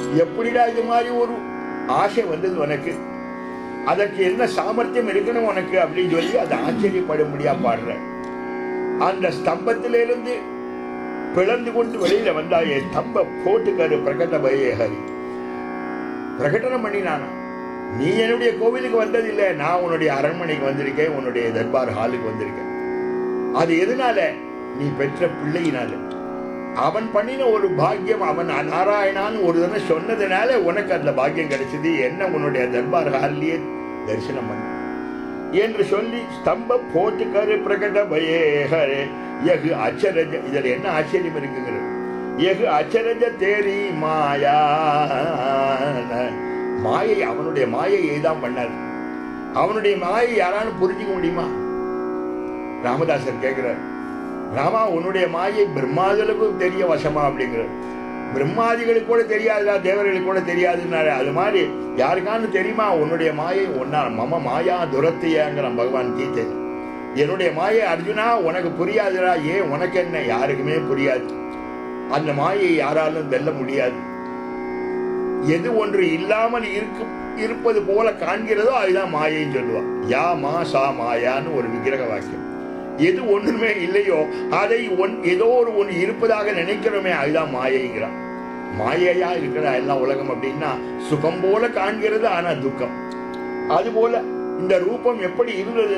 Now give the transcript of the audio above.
எப்படிடா இது மாதிரி ஒரு ஆசை வந்தது உனக்கு அதற்கு என்ன சாமர்த்தியம் இருக்கணும் உனக்கு அப்படின்னு சொல்லி அதை ஆச்சரியப்படும்படியா பாடுற அந்த ஸ்தம்பத்திலிருந்து பிளந்து கொண்டு வெளியில வந்தாயே ஸ்தம்ப போட்டுக்காரு பிரகட பயே ஹரி பிரகடனம் பண்ணினானா நீ என்னுடைய கோவிலுக்கு வந்ததில்லை நான் உன்னுடைய அரண்மனைக்கு வந்திருக்கேன் உன்னுடைய தர்பார் ஹாலுக்கு வந்திருக்கேன் அது எதனால நீ பெற்ற பிள்ளையினால அவன் பண்ணின ஒரு பாக்கியம் அவன் நாராயணான்னு ஒரு தடவை சொன்னதுனால உனக்கு அந்த பாக்கியம் கிடைச்சது என்ன உன்னுடைய தர்பார் ஹாலிலேயே தரிசனம் பண்ண என்று சொல்லி ஸ்தம்ப போட்டுக்காரு பிரகட பயேகரே எகு அச்சரஜ இதுல என்ன ஆச்சரியம் இருக்குங்கிறது எகு அச்சரஜ தேரி மாயா மாயை அவனுடைய மாயையை தான் பண்ணார் அவனுடைய மாயை யாராலும் புரிஞ்சுக்க முடியுமா ராமதாசர் கேட்கிறார் ராமா உன்னுடைய மாயை பிரம்மாதிகளுக்கு தெரிய வசமா அப்படிங்கிறார் பிரம்மாதிகளுக்கு கூட தெரியாதுடா தேவர்களுக்கு கூட தெரியாதுன்னாரு அது மாதிரி யாருக்கான்னு தெரியுமா உன்னுடைய மாயை ஒன்னா மம மாயா துரத்தியாங்கிறான் பகவான் கீதை என்னுடைய மாயை அர்ஜுனா உனக்கு புரியாதுடா ஏன் உனக்கு என்ன யாருக்குமே புரியாது அந்த மாயை யாராலும் வெல்ல முடியாது எது ஒன்று இல்லாமல் இருக்கு இருப்பது போல காண்கிறதோ அதுதான் மாயைன்னு சொல்லுவா யா மா சா மாயான்னு ஒரு விக்கிரக வாக்கியம் எது ஒண்ணுமே இல்லையோ அதை ஒன் ஏதோ ஒரு ஒன்று இருப்பதாக நினைக்கிறோமே அதுதான் மாயைங்கிறான் மாயையா இருக்கிற எல்லாம் உலகம் அப்படின்னா சுகம் போல காண்கிறது ஆனா துக்கம் அது போல இந்த ரூபம் எப்படி இருந்தது